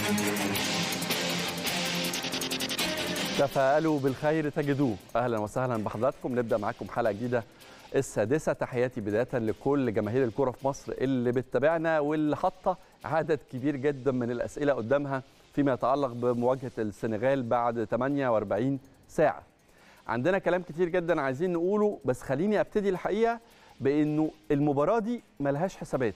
تفاءلوا بالخير تجدوه اهلا وسهلا بحضراتكم نبدا معاكم حلقه جديده السادسه تحياتي بدايه لكل جماهير الكره في مصر اللي بتتابعنا واللي حاطه عدد كبير جدا من الاسئله قدامها فيما يتعلق بمواجهه السنغال بعد 48 ساعه عندنا كلام كتير جدا عايزين نقوله بس خليني ابتدي الحقيقه بانه المباراه دي ملهاش حسابات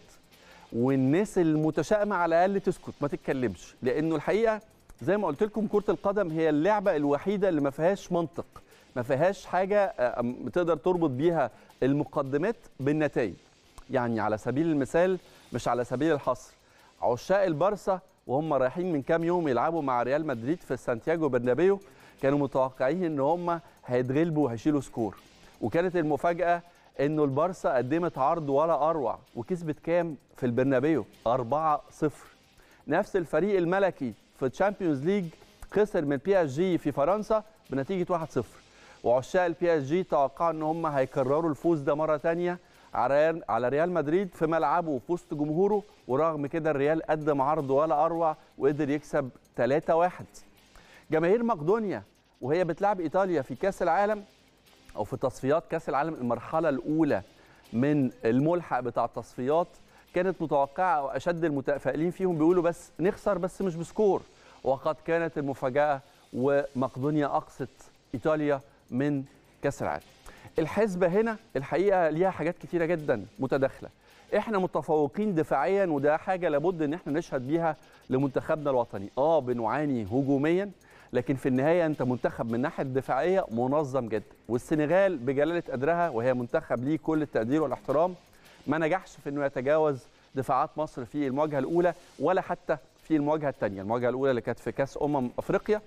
والناس المتشائمه على الاقل تسكت ما تتكلمش لانه الحقيقه زي ما قلت لكم كره القدم هي اللعبه الوحيده اللي ما فيهاش منطق ما فيهاش حاجه تقدر تربط بيها المقدمات بالنتائج يعني على سبيل المثال مش على سبيل الحصر عشاق البارسا وهم رايحين من كام يوم يلعبوا مع ريال مدريد في سانتياغو برنابيو كانوا متوقعين ان هم هيتغلبوا وهيشيلوا سكور وكانت المفاجاه انه البارسا قدمت عرض ولا اروع وكسبت كام في البرنابيو 4-0 نفس الفريق الملكي في الشامبيونز ليج خسر من بي اس جي في فرنسا بنتيجه 1-0 وعشاق البي اس جي توقعوا ان هم هيكرروا الفوز ده مره ثانيه على على ريال مدريد في ملعبه وفي وسط جمهوره ورغم كده الريال قدم عرض ولا اروع وقدر يكسب 3-1 جماهير مقدونيا وهي بتلعب ايطاليا في كاس العالم او في تصفيات كاس العالم المرحله الاولى من الملحق بتاع التصفيات كانت متوقعه او اشد المتفائلين فيهم بيقولوا بس نخسر بس مش بسكور وقد كانت المفاجاه ومقدونيا اقصت ايطاليا من كاس العالم. الحسبه هنا الحقيقه ليها حاجات كتيره جدا متداخله. احنا متفوقين دفاعيا وده حاجه لابد ان احنا نشهد بيها لمنتخبنا الوطني. اه بنعاني هجوميا لكن في النهايه انت منتخب من الناحيه الدفاعيه منظم جدا والسنغال بجلاله قدرها وهي منتخب ليه كل التقدير والاحترام ما نجحش في انه يتجاوز دفاعات مصر في المواجهه الاولى ولا حتى في المواجهه الثانيه، المواجهه الاولى اللي كانت في كاس امم افريقيا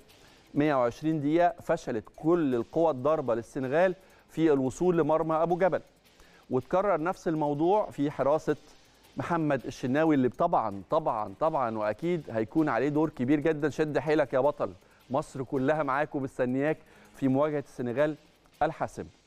120 دقيقه فشلت كل القوى الضاربه للسنغال في الوصول لمرمى ابو جبل. وتكرر نفس الموضوع في حراسه محمد الشناوي اللي طبعا طبعا طبعا واكيد هيكون عليه دور كبير جدا شد حيلك يا بطل مصر كلها معاك ومستنياك في مواجهه السنغال الحاسمه.